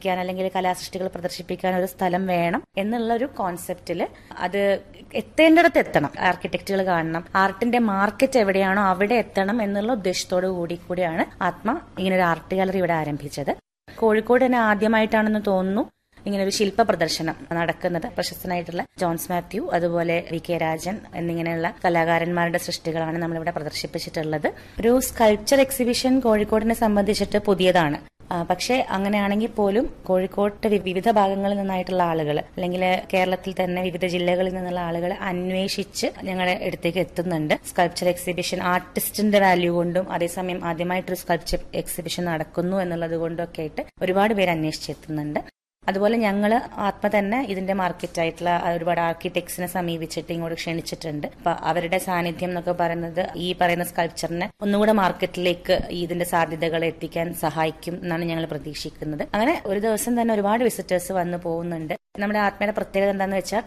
പ്രദർശിപ്പിക്കാൻ അല്ലെങ്കിൽ കലാസൃഷ്ടികൾ പ്രദർശിപ്പിക്കാൻ ഒരു സ്ഥലം വേണം എന്നുള്ള ഒരു കോൺസെപ്റ്റിൽ അത് എത്തേണ്ടിടത്ത് എത്തണം ആർക്കിടെക്റ്റുകൾ കാണണം ആർട്ടിന്റെ മാർക്കറ്റ് എവിടെയാണോ അവിടെ എത്തണം എന്നുള്ള ഉദ്ദേശത്തോടു കൂടി കൂടിയാണ് ആത്മ ഇങ്ങനെ ഒരു ആർട്ട് ഗാലറി ഇവിടെ ആരംഭിച്ചത് കോഴിക്കോട് തന്നെ ആദ്യമായിട്ടാണെന്ന് തോന്നുന്നു ഇങ്ങനെ ഒരു ശില്പ പ്രദർശനം നടക്കുന്നത് പ്രശസ്തനായിട്ടുള്ള ജോൺസ് മാത്യു അതുപോലെ വി കെ രാജൻ എന്നിങ്ങനെയുള്ള കലാകാരന്മാരുടെ സൃഷ്ടികളാണ് നമ്മളിവിടെ പ്രദർശിപ്പിച്ചിട്ടുള്ളത് ഒരു സ്കൾപ്ചർ എക്സിബിഷൻ കോഴിക്കോടിനെ സംബന്ധിച്ചിട്ട് പുതിയതാണ് ആ, പക്ഷേ അങ്ങനെയാണെങ്കിൽ പോലും കോഴിക്കോട്ട് വി- വിവിധ ഭാഗങ്ങളിൽ നിന്നായിട്ടുള്ള ആളുകൾ അല്ലെങ്കിൽ കേരളത്തിൽ തന്നെ വിവിധ ജില്ലകളിൽ നിന്നുള്ള ആളുകൾ അന്വേഷിച്ച് ഞങ്ങളുടെ അടുത്തേക്ക് എത്തുന്നുണ്ട് സ്കൾപ്ചർ എക്സിബിഷൻ ആർട്ടിസ്റ്റിന്റെ വാല്യൂ കൊണ്ടും അതേസമയം ആദ്യമായിട്ടൊരു സ്കൾപ്ചർ എക്സിബിഷൻ നടക്കുന്നു എന്നുള്ളത് കൊണ്ടും ഒക്കെ ആയിട്ട് ഒരുപാട് പേര് അന്വേഷിച്ചെത്തുന്നുണ്ട് അതുപോലെ ഞങ്ങൾ ആത്മ തന്നെ ഇതിന്റെ മാർക്കറ്റായിട്ടുള്ള ഒരുപാട് ആർക്കിടെക്ട്സിനെ സമീപിച്ചിട്ട് ഇങ്ങോട്ട് ക്ഷണിച്ചിട്ടുണ്ട് അപ്പൊ അവരുടെ സാന്നിധ്യം എന്നൊക്കെ പറയുന്നത് ഈ പറയുന്ന സ്കൾപ്ചറിനെ ഒന്നുകൂടെ മാർക്കറ്റിലേക്ക് ഈ ഇതിന്റെ സാധ്യതകൾ എത്തിക്കാൻ സഹായിക്കും എന്നാണ് ഞങ്ങൾ പ്രതീക്ഷിക്കുന്നത് അങ്ങനെ ഒരു ദിവസം തന്നെ ഒരുപാട് വിസിറ്റേഴ്സ് വന്നു പോകുന്നുണ്ട് നമ്മുടെ ആത്മയുടെ പ്രത്യേകത എന്താണെന്ന് വെച്ചാൽ